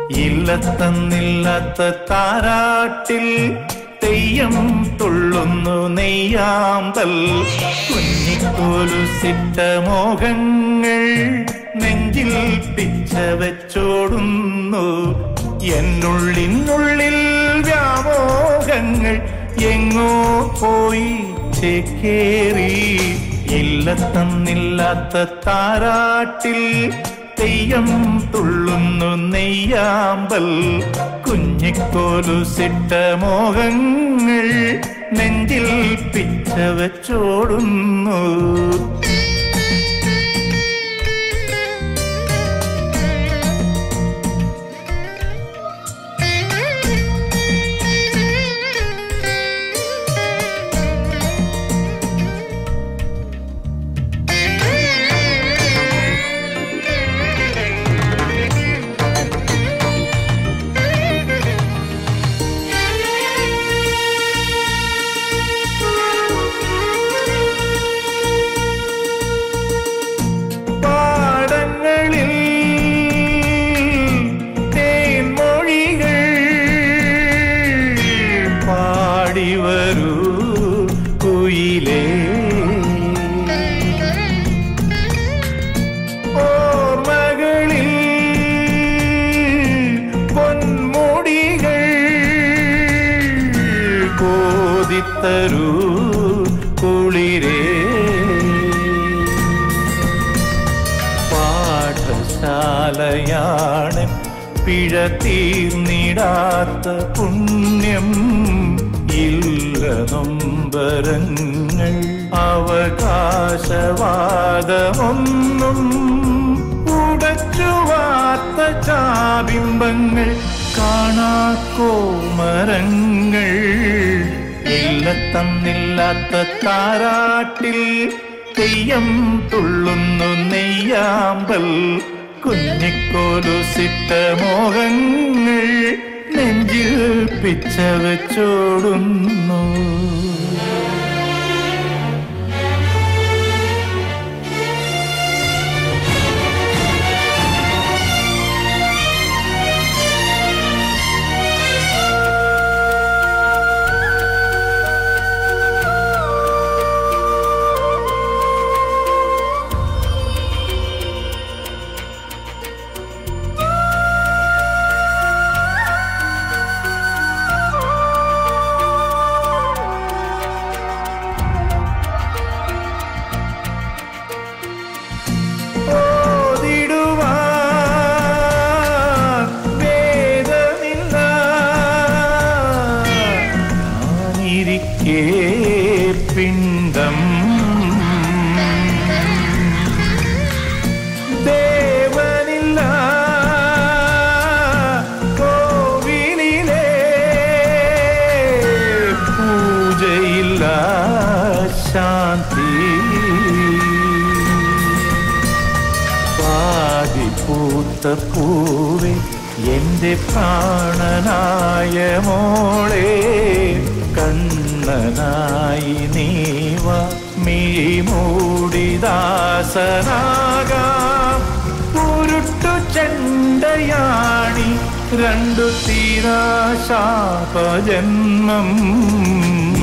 ഇല്ലത്തന്നില്ലാത്ത താരാട്ടിൽ തെയ്യം തുള്ളുന്നു നെയ്യാമ്പൽ കുഞ്ഞിക്കോലുസിട്ട മോഹങ്ങൾ നെഞ്ചിൽ പിച്ച വെച്ചോടുന്നു എന്നുള്ളിനുള്ളിൽ വ്യാമോഹങ്ങൾ എങ്ങോ പോയി ചേക്കേറി ഇല്ലത്തന്നില്ലാത്ത താരാട്ടിൽ തെയ്യം തുള്ളുന്നു നെയ്യാമ്പൽ കുഞ്ഞിക്കോലുസിട്ട മോഹങ്ങൾ നെഞ്ചിൽ പിച്ച വെച്ചോടുന്നു പാടങ്ങളിൽ തേൻമൊഴികൾ പാടി വരൂ കുയിലേ ഓർമ്മകളിൽ പൊന്മുടികൾ കോതിത്തരൂ കുളിരേ പാഠശാലയാണ് പിഴ തീർന്നിടാത്ത പുണ്യം ഇല്ല നൊമ്പരങ്ങൾ അവകാശവാദമൊന്നും ഉടച്ചുവാത്ത ചാബിംബങ്ങൾ കാണാക്കോമരങ്ങൾ ഇല്ലത്തന്നില്ലാത്ത താരാട്ടിൽ തെയ്യം തുള്ളുന്നു നെയ്യാമ്പൽ കുഞ്ഞിക്കോലുസിട്ട മോഹങ്ങൾ നെഞ്ചിൽ പിച്ച വെച്ചോടുന്നു ഓതിടുവാൻ വേദമില്ല ഞാനിരിക്കേ പിണ്ടം ദേവനില്ല കോവിലിലെ പൂജയില്ല ശാന്തി പാതിപൂത്ത പൂവേ എന്റെ പ്രാണനായ മോളെ കണ്ണനായി നീവ മിഴിമൂടിദാസനാകാം ഉരുട്ടു ചെണ്ടയാണി രണ്ടു തീരാശാപജന്മം